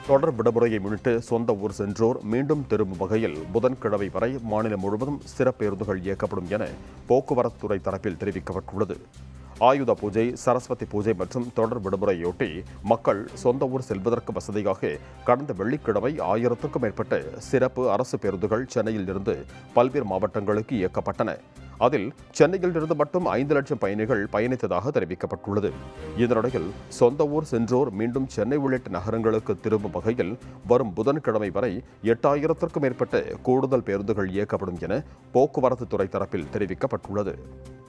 தொடர் விடுமுறையை முன்னிட்டு சொந்த ஊர் சென்றோர் மீண்டும் திரும்பும் வகையில் புதன்கிழமை வரை மாநிலம் முழுவதும் சிறப்பு பேருந்துகள் இயக்கப்படும் என போக்குவரத்து துறை தரப்பில் தெரிவிக்கப்பட்டுள்ளது ஆயுத பூஜை சரஸ்வதி பூஜை மற்றும் தொடர் விடுமுறையொட்டி மக்கள் சொந்த ஊர் செல்வதற்கு வசதியாக கடந்த வெள்ளிக்கிழமை ஆயிரத்துக்கும் மேற்பட்ட சிறப்பு அரசு பேருந்துகள் சென்னையில் இருந்து பல்வேறு மாவட்டங்களுக்கு இயக்கப்பட்டன அதில் சென்னையில் இருந்து மட்டும் ஐந்து லட்சம் பயணிகள் பயணித்ததாக தெரிவிக்கப்பட்டுள்ளது இதனிடையில் சொந்த ஊர் சென்றோர் மீண்டும் சென்னை உள்ளிட்ட நகரங்களுக்கு திரும்பும் வகையில் வரும் புதன்கிழமை வரை எட்டாயிரத்திற்கும் மேற்பட்ட கூடுதல் பேருந்துகள் இயக்கப்படும் என போக்குவரத்து துறை தரப்பில் தெரிவிக்கப்பட்டுள்ளது